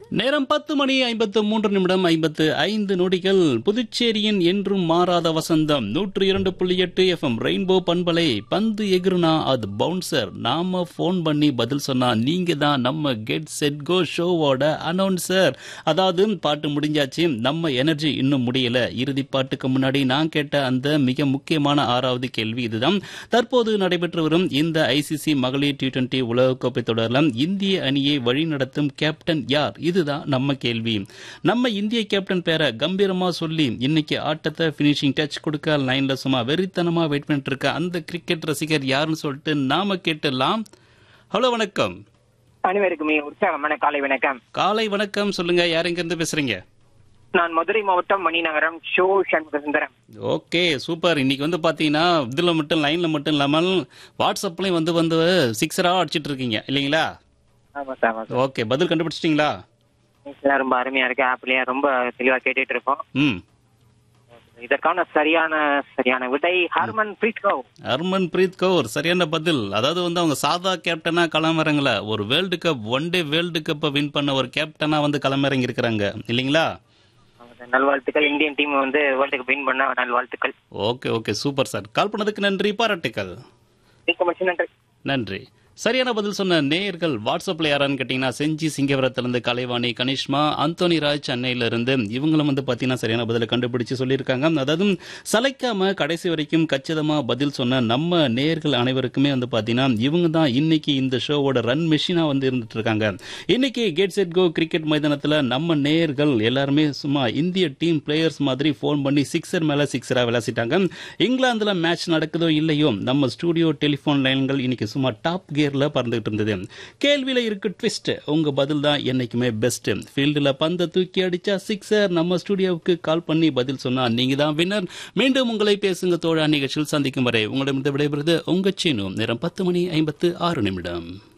நேரம் பத்து மணி ஐம்பத்து மூன்று நிமிடம் ஐம்பத்து ஐந்து நொடிகள் புதுச்சேரியின் என்றும் மாறாத வசந்தம் நூற்று இரண்டு புள்ளி எட்டு எஃப்எம் ரெயின்போ பண்பலை பந்து எகுருனா அது பவுன்சர் நாம ஃபோன் பண்ணி பதில் சொன்னா நீங்க தான் நம்ம கெட் செட் கோ ஷோவோட அனௌன்சர் அதாவது பாட்டு முடிஞ்சாச்சு நம்ம எனர்ஜி இன்னும் முடியல இறுதி பாட்டுக்கு முன்னாடி நான் கேட்ட அந்த மிக முக்கியமான ஆறாவது கேள்வி இதுதான் தற்போது நடைபெற்று வரும் இந்த ஐசிசி மகளிர் டி டுவெண்டி உலகக்கோப்பை தொடரில் இந்திய அணியை வழிநடத்தும் கேப்டன் யார் இதுதான் நம்ம கேள்வி நம்ம இந்திய கேப்டன் பேரை கம்பீரமா சொல்லி இன்னைக்கு ஆட்டத்தை பினிஷிங் டச் கொடுக்க லைன்ல சும்மா வெறித்தனமா வெயிட் பண்ணிட்டு இருக்க அந்த கிரிக்கெட் ரசிகர் யாருன்னு சொல்லிட்டு நாம கேட்டுலாம் ஹலோ வணக்கம் அனைவருக்குமே உற்சாகமான காலை வணக்கம் காலை வணக்கம் சொல்லுங்க யார் எங்க இருந்து பேசுறீங்க நான் மதுரை மாவட்டம் மணிநகரம் ஷோ சண்முக சுந்தரம் ஓகே சூப்பர் இன்னைக்கு வந்து பாத்தீங்கன்னா இதுல மட்டும் லைன்ல மட்டும் இல்லாமல் வாட்ஸ்அப்லயும் வந்து வந்து சிக்ஸரா அடிச்சிட்டு இருக்கீங்க இல்லைங்களா ஆமா சார் ஆமா சார் ஓகே பதில் கண்டுபிடிச்சிட்டீங்களா நியூஸ்லாம் ரொம்ப அருமையா இருக்கு ஆப்லயே ரொம்ப தெளிவா கேட்டுட்டு இருக்கோம் ம் இதற்கான சரியான சரியான விடை ஹர்மன் பிரீத் கவுர் ஹர்மன் பிரீத் கவுர் சரியான பதில் அதாவது வந்து அவங்க சாதா கேப்டனா களமிறங்கல ஒரு world cup one day world கப்பை வின் பண்ண ஒரு கேப்டனா வந்து களமிறங்கி இருக்கிறாங்க இல்லைங்களா ஆமா சார். நல்வாழ்த்துக்கள் இந்தியன் டீம் வந்து வேர்ல்டு கப் வின் பண்ண நல்வாழ்த்துக்கள் okay okay super sir call பண்ணதுக்கு நன்றி பாராட்டுக்கள் மிக்க மகிழ்ச்சி நன்றி நன்றி சரியான பதில் சொன்ன நேயர்கள் வாட்ஸ்அப்ல யாரான்னு கேட்டீங்கன்னா செஞ்சி சிங்கவரத்திலிருந்து கலைவாணி கனிஷ்மா அந்தோனி ராஜ் சென்னையில இருந்து இவங்களும் வந்து பாத்தீங்கன்னா சரியான பதிலை கண்டுபிடிச்சு சொல்லியிருக்காங்க அதாவது சளைக்காம கடைசி வரைக்கும் கச்சிதமா பதில் சொன்ன நம்ம நேயர்கள் அனைவருக்குமே வந்து பாத்தீங்கன்னா இவங்க தான் இன்னைக்கு இந்த ஷோவோட ரன் மெஷினா வந்து இருந்துட்டு இருக்காங்க இன்னைக்கு கேட் செட் கோ கிரிக்கெட் மைதானத்துல நம்ம நேயர்கள் எல்லாருமே சும்மா இந்திய டீம் பிளேயர்ஸ் மாதிரி ஃபோன் பண்ணி சிக்ஸர் மேல சிக்ஸரா விளாசிட்டாங்க இங்கிலாந்துல மேட்ச் நடக்குதோ இல்லையோ நம்ம ஸ்டூடியோ டெலிபோன் லைன்கள் இன்னைக்கு சும்மா டாப் கியர்ல பறந்துகிட்டு இருந்தது கேள்வியில இருக்கு ட்விஸ்ட் உங்க பதில் தான் என்னைக்குமே பெஸ்ட் ஃபீல்டுல பந்தை தூக்கி அடிச்சா சிக்ஸர் நம்ம ஸ்டூடியோவுக்கு கால் பண்ணி பதில் சொன்னா நீங்க தான் வின்னர் மீண்டும் உங்களை பேசுங்க தோழா நிகழ்ச்சியில் சந்திக்கும் வரை உங்களிடம் விடைபெறுவது உங்க சீனு நேரம் பத்து மணி ஐம்பத்து ஆறு நிமிடம்